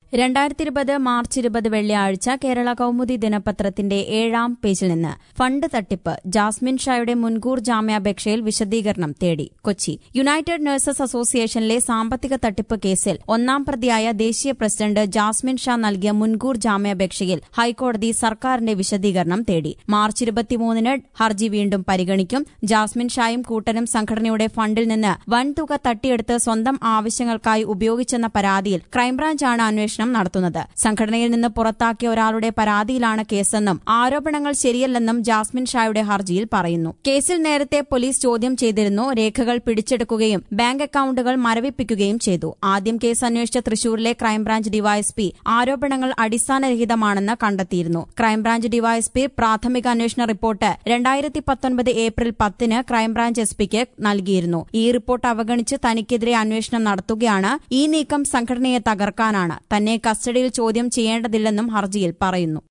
രണ്ടായിരത്തി ഇരുപത് മാർച്ച് ഇരുപത് വെള്ളിയാഴ്ച കേരള കൌമുദി ദിനപത്രത്തിന്റെ ഏഴാം പേജിൽ നിന്ന് ഫണ്ട് തട്ടിപ്പ് ജാസ്മിൻ ഷായുടെ മുൻകൂർ ജാമ്യാപേക്ഷയിൽ വിശദീകരണം തേടി കൊച്ചി യുണൈറ്റഡ് നഴ്സസ് അസോസിയേഷനിലെ സാമ്പത്തിക തട്ടിപ്പ് കേസിൽ ഒന്നാം പ്രതിയായ ദേശീയ പ്രസിഡന്റ് ജാസ്മിൻ ഷാ നൽകിയ മുൻകൂർ ജാമ്യാപേക്ഷയിൽ ഹൈക്കോടതി സർക്കാരിന്റെ വിശദീകരണം തേടി മാർച്ച് ഇരുപത്തിമൂന്നിന് ഹർജി വീണ്ടും പരിഗണിക്കും ജാസ്മിൻ ഷായും കൂട്ടരും സംഘടനയുടെ ഫണ്ടിൽ നിന്ന് വൻതുക തട്ടിയെടുത്ത് സ്വന്തം ആവശ്യങ്ങൾക്കായി ഉപയോഗിച്ചെന്ന പരാതിയിൽ ക്രൈംബ്രാഞ്ചാണ് അന്വേഷണം നടത്തുന്നത് സംഘടനയിൽ നിന്ന് പുറത്താക്കിയ ഒരാളുടെ പരാതിയിലാണ് കേസെന്നും ആരോപണങ്ങൾ ശരിയല്ലെന്നും ജാസ്മിൻ ഷായുടെ ഹർജിയിൽ പറയുന്നു കേസിൽ നേരത്തെ പോലീസ് ചോദ്യം ചെയ്തിരുന്നു രേഖകൾ പിടിച്ചെടുക്കുകയും ബാങ്ക് അക്കൌണ്ടുകൾ മരവിപ്പിക്കുകയും ചെയ്തു ആദ്യം കേസ് അന്വേഷിച്ച തൃശൂരിലെ ക്രൈംബ്രാഞ്ച് ഡിവൈഎസ്പി ആരോപണങ്ങൾ അടിസ്ഥാനരഹിതമാണെന്ന് കണ്ടെത്തിയിരുന്നു ക്രൈംബ്രാഞ്ച് ഡിവൈഎസ്പി പ്രാഥമിക അന്വേഷണ റിപ്പോർട്ട് രണ്ടായിരത്തി പത്തൊൻപത് ഏപ്രിൽ പത്തിന് ക്രൈംബ്രാഞ്ച് എസ് പിക്ക് നൽകിയിരുന്നു ഈ റിപ്പോർട്ട് അവഗണിച്ച് തനിക്കെതിരെ അന്വേഷണം നടത്തുകയാണ് ഈ നീക്കം സംഘടനയെ തകർക്കാനാണ് തന്നെ കസ്റ്റഡിയിൽ ചോദ്യം ചെയ്യേണ്ടതില്ലെന്നും ഹർജിയിൽ പറയുന്നു